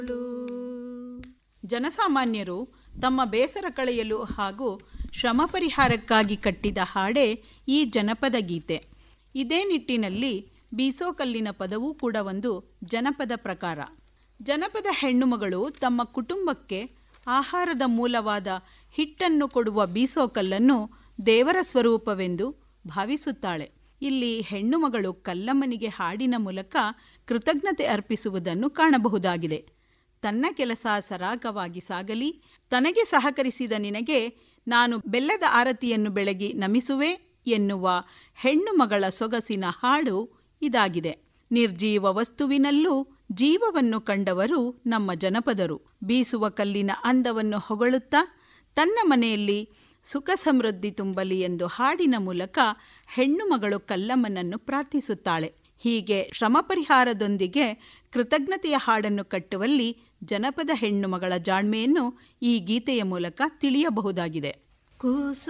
ಜನಸಾಮಾನ್ಯರು ತಮ್ಮ ಬೇಸರ ಕಳೆಯಲು ಹಾಗೂ ಶ್ರಮ ಪರಿಹಾರಕ್ಕಾಗಿ ಕಟ್ಟಿದ ಹಾಡೇ ಈ ಜನಪದ ಗೀತೆ ಇದೇ ನಿಟ್ಟಿನಲ್ಲಿ ಬೀಸೋಕಲ್ಲಿನ ಪದವೂ ಕೂಡ ಒಂದು ಜನಪದ ಪ್ರಕಾರ ಜನಪದ ಹೆಣ್ಣುಮಗಳು ತಮ್ಮ ಕುಟುಂಬಕ್ಕೆ ಆಹಾರದ ಮೂಲವಾದ ಹಿಟ್ಟನ್ನು ಕೊಡುವ ಬೀಸೋಕಲ್ಲನ್ನು ದೇವರ ಸ್ವರೂಪವೆಂದು ಭಾವಿಸುತ್ತಾಳೆ ಇಲ್ಲಿ ಹೆಣ್ಣುಮಗಳು ಕಲ್ಲಮ್ಮನಿಗೆ ಹಾಡಿನ ಮೂಲಕ ಕೃತಜ್ಞತೆ ಅರ್ಪಿಸುವುದನ್ನು ಕಾಣಬಹುದಾಗಿದೆ ತನ್ನ ಕೆಲಸ ಸರಾಗವಾಗಿ ಸಾಗಲಿ ತನಗೆ ಸಹಕರಿಸಿದ ನಿನಗೆ ನಾನು ಬೆಲ್ಲದ ಆರತಿಯನ್ನು ಬೆಳಗಿ ನಮಿಸುವೆ ಎನ್ನುವ ಹೆಣ್ಣು ಮಗಳ ಸೊಗಸಿನ ಹಾಡು ಇದಾಗಿದೆ ನಿರ್ಜೀವ ವಸ್ತುವಿನಲ್ಲೂ ಜೀವವನ್ನು ಕಂಡವರು ನಮ್ಮ ಜನಪದರು ಬೀಸುವ ಕಲ್ಲಿನ ಅಂದವನ್ನು ಹೊಗಳುತ್ತಾ ತನ್ನ ಮನೆಯಲ್ಲಿ ಸುಖ ಸಮೃದ್ಧಿ ತುಂಬಲಿ ಎಂದು ಹಾಡಿನ ಮೂಲಕ ಹೆಣ್ಣು ಮಗಳು ಕಲ್ಲಮ್ಮನನ್ನು ಪ್ರಾರ್ಥಿಸುತ್ತಾಳೆ ಹೀಗೆ ಶ್ರಮ ಪರಿಹಾರದೊಂದಿಗೆ ಕೃತಜ್ಞತೆಯ ಹಾಡನ್ನು ಕಟ್ಟುವಲ್ಲಿ ಜನಪದ ಹೆಣ್ಣು ಮಗಳ ಜಾಣ್ಮೆಯನ್ನು ಈ ಗೀತೆಯ ಮೂಲಕ ತಿಳಿಯಬಹುದಾಗಿದೆ ಕೂಸು